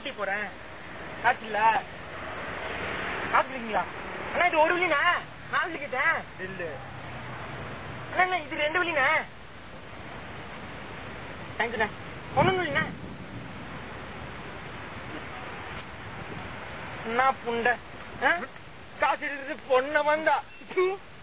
காட்டி போறேன் காட்டுல காட்டுறீங்களா அண்ணா இது ஒரு வழிண்ணா நான் வச்சுக்கிட்டேன் இல்ல அண்ணா இது ரெண்டு வழிண்ணா தேங்க்யூண்ணா ஒண்ணு வழிண்ணா என்ன புண்டை ஆ? காசு எடுத்துட்டு பொண்ண வந்தா